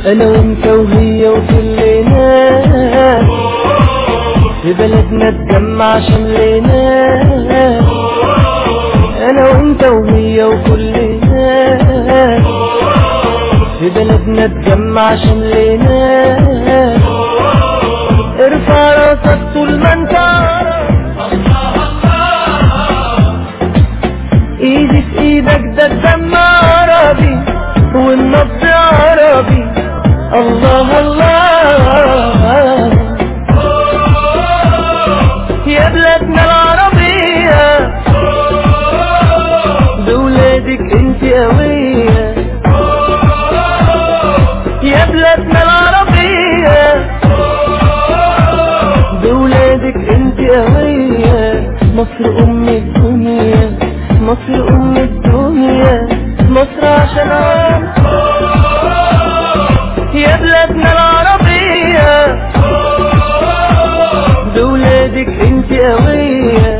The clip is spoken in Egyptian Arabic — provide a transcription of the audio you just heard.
انا وانت وهي وكلنا في بلدنا اتجمع شملنا انا وانت وهي وكلنا في بلدنا اتجمع شملنا ارفع راسك طول ما انت ايدي في ايدك ده الدم عربي والنبض عربي الله الله يا بلادنا العربية بولادك انت قوية يا بلادنا العربية بولادك انت قوية مصر ام الدنيا مصر ام الدنيا مصر عشان عارف يا بلادنا العربية بولادك انت قوية